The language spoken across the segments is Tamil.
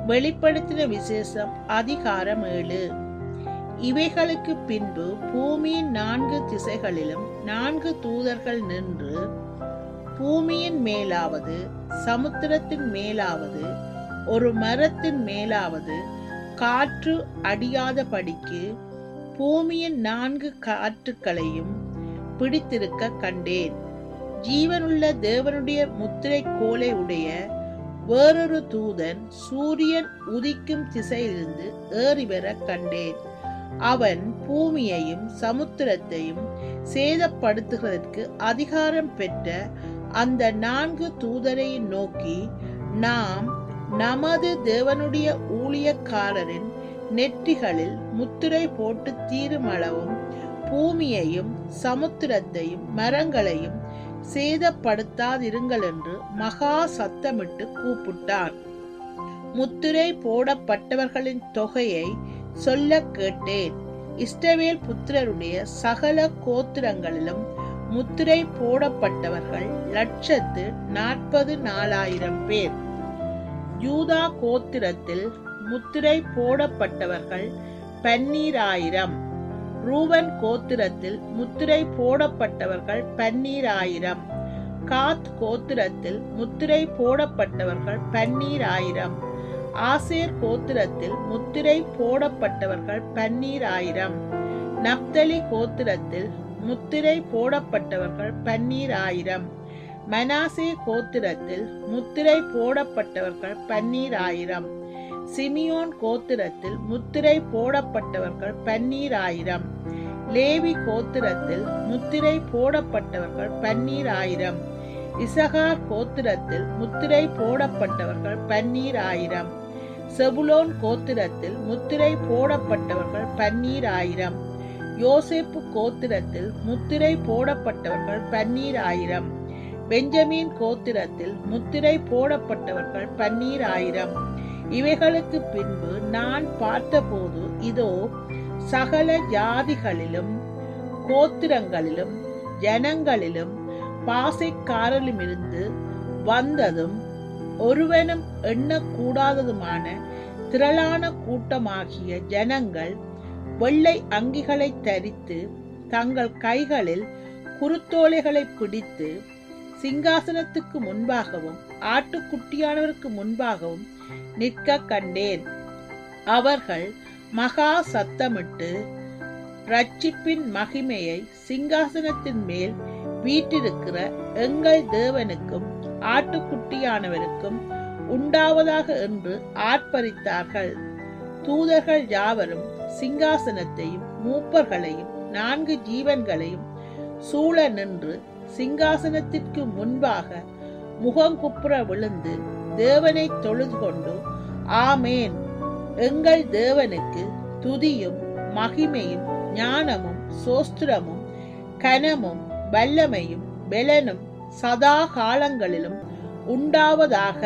வெளிப்படுத்தின விசேஷம் அதிகாரம் ஏழு இவைகளுக்கு பின்பு பூமியின் நான்கு திசைகளிலும் நான்கு தூதர்கள் நின்று பூமியின் மேலாவது சமுத்திரத்தின் மேலாவது ஒரு மரத்தின் மேலாவது காற்று அடியாதபடிக்கு பூமியின் நான்கு காற்றுக்களையும் பிடித்திருக்க கண்டேன் ஜீவனுள்ள தேவனுடைய முத்திரை கோலை உடைய வேறொரு தூதன் சூரியன் உதிக்கும் திசையிலிருந்து ஏறி வர கண்டேன் அவன் பூமியையும் சமுத்திரத்தையும் சேதப்படுத்துகிறதற்கு அதிகாரம் பெற்ற அந்த நான்கு தூதரை நோக்கி நாம் நமது தேவனுடைய ஊழியக்காரரின் நெற்றிகளில் முத்திரை போட்டு தீருமளவும் பூமியையும் சமுத்திரத்தையும் மரங்களையும் சேதப்படுத்தாதிருங்கள் என்று மகா சத்தமிட்டு கூப்பிட்டான் முத்திரை போடப்பட்டவர்களின் தொகையை சொல்ல கேட்டேன் இஸ்ரவேல் புத்திரருடைய சகல கோத்திரங்களிலும் முத்திரை போடப்பட்டவர்கள் லட்சத்து நாற்பது நாலாயிரம் பேர் யூதா கோத்திரத்தில் முத்திரை போடப்பட்டவர்கள் பன்னீராயிரம் ரூபன் கோத்திரத்தில் முத்திரை போடப்பட்டவர்கள் பன்னீராயிரம் காத் கோத்திரத்தில் முத்திரை போடப்பட்டவர்கள் பன்னீராயிரம் ஆசேர் கோத்திரத்தில் முத்திரை போடப்பட்டவர்கள் பன்னீராயிரம் நப்தலி கோத்திரத்தில் முத்திரை போடப்பட்டவர்கள் பன்னீராயிரம் மனாசே கோத்திரத்தில் முத்திரை போடப்பட்டவர்கள் பன்னீராயிரம் சிமியோன் கோத்திரத்தில் முத்திரை போடப்பட்டவர்கள் பன்னீராயிரம் லேவி கோத்திரத்தில் முத்திரை போடப்பட்டவர்கள் பன்னீராயிரம் இசகார் கோத்திரத்தில் முத்திரை போடப்பட்டவர்கள் பன்னீராயிரம் செபுலோன் கோத்திரத்தில் முத்திரை போடப்பட்டவர்கள் பன்னீராயிரம் யோசேப்பு கோத்திரத்தில் முத்திரை போடப்பட்டவர்கள் பன்னீராயிரம் பெஞ்சமின் கோத்திரத்தில் முத்திரை போடப்பட்டவர்கள் பன்னீராயிரம் இவைகளுக்கு பின்பு நான் பார்த்தபோது இதோ சகல ஜாதிகளிலும் கோத்திரங்களிலும் ஜனங்களிலும் பாசைக்காரலுமிருந்து வந்ததும் ஒருவனும் எண்ணக்கூடாததுமான திரளான கூட்டமாகிய ஜனங்கள் வெள்ளை அங்கிகளை தரித்து தங்கள் கைகளில் குருத்தோலைகளை பிடித்து சிங்காசனத்துக்கு முன்பாகவும் ஆட்டுக்குட்டியானவருக்கு முன்பாகவும் நிற்க கண்டேன் அவர்கள் மகா சத்தமிட்டு ரட்சிப்பின் மகிமையை சிங்காசனத்தின் மேல் வீட்டிருக்கிற எங்கள் தேவனுக்கும் ஆட்டுக்குட்டியானவருக்கும் உண்டாவதாக என்று ஆர்ப்பரித்தார்கள் தூதர்கள் யாவரும் சிங்காசனத்தையும் மூப்பர்களையும் நான்கு ஜீவன்களையும் சூழ நின்று சிங்காசனத்திற்கு முன்பாக முகங்குப்புற விழுந்து தேவனை தொழுது கொண்டு ஆமேன் எங்கள் தேவனுக்கு துதியும் மகிமையும் ஞானமும் சோஸ்திரமும் கனமும் வல்லமையும் பெலனும் சதா காலங்களிலும் உண்டாவதாக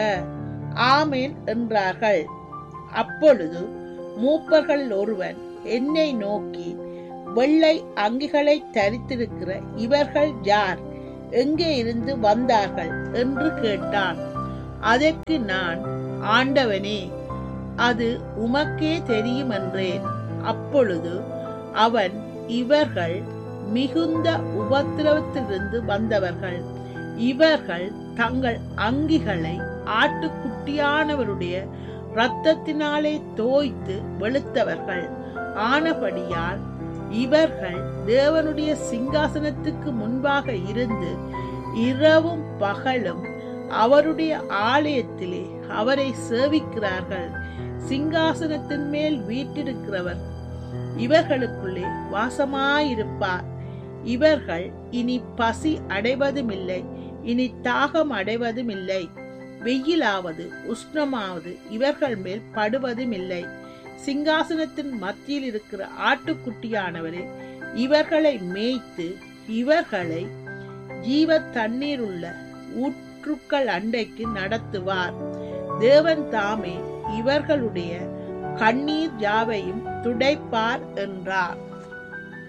ஆமேன் என்றார்கள் அப்பொழுது மூப்பர்களில் ஒருவன் என்னை நோக்கி வெள்ளை அங்கிகளை தரித்திருக்கிற இவர்கள் யார் எங்கே இருந்து வந்தார்கள் என்று கேட்டான் அதற்கு நான் ஆண்டவனே அது உமக்கே தெரியும் என்றேன் அப்பொழுது அவன் இவர்கள் மிகுந்த உபத்திரவத்திலிருந்து வந்தவர்கள் இவர்கள் தங்கள் அங்கிகளை ஆட்டுக்குட்டியானவருடைய இரத்தத்தினாலே தோய்த்து வெளுத்தவர்கள் ஆனபடியால் இவர்கள் தேவனுடைய சிங்காசனத்துக்கு முன்பாக இருந்து இரவும் பகலும் அவருடைய ஆலயத்திலே அவரை சேவிக்கிறார்கள் சிங்காசனத்தின் மேல் வீட்டிருக்கிறவர் இவர்களுக்குள்ளே வாசமாயிருப்பார் இவர்கள் இனி பசி அடைவதுமில்லை இனி தாகம் அடைவதுமில்லை வெயிலாவது உஷ்ணமாவது இவர்கள் மேல் படுவதுமில்லை சிங்காசனத்தின் மத்தியில் இருக்கிற ஆட்டுக்குட்டியானவரே இவர்களை மேய்த்து இவர்களை ஜீவ தண்ணீர் உள்ள ஊற்றுக்கள் அண்டைக்கு நடத்துவார் தேவன் தாமே இவர்களுடைய கண்ணீர் யாவையும் துடைப்பார் என்றார்